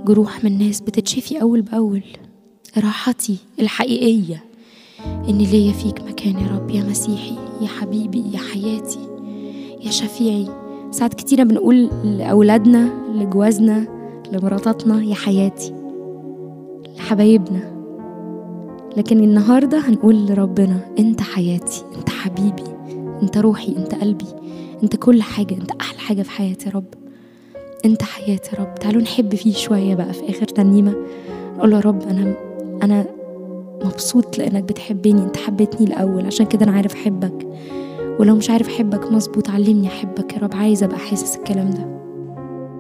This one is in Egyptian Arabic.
جروح من ناس بتتشفي أول بأول راحتي الحقيقية إن ليا فيك مكان يا رب يا مسيحي يا حبيبي يا حياتي يا شفيعي ساعات كتيرة بنقول لأولادنا لجوازنا لمراتاتنا يا حياتي لحبايبنا لكن النهاردة هنقول لربنا انت حياتي انت حبيبي انت روحي انت قلبي انت كل حاجة انت احلى حاجة في حياتي يا رب انت حياتي يا رب تعالوا نحب فيه شوية بقى في اخر ترنيمة نقول يا رب انا انا مبسوط لانك بتحبني انت حبيتني الاول عشان كده انا عارف احبك ولو مش عارف احبك مظبوط علمني احبك يا رب عايزه ابقى حاسس الكلام ده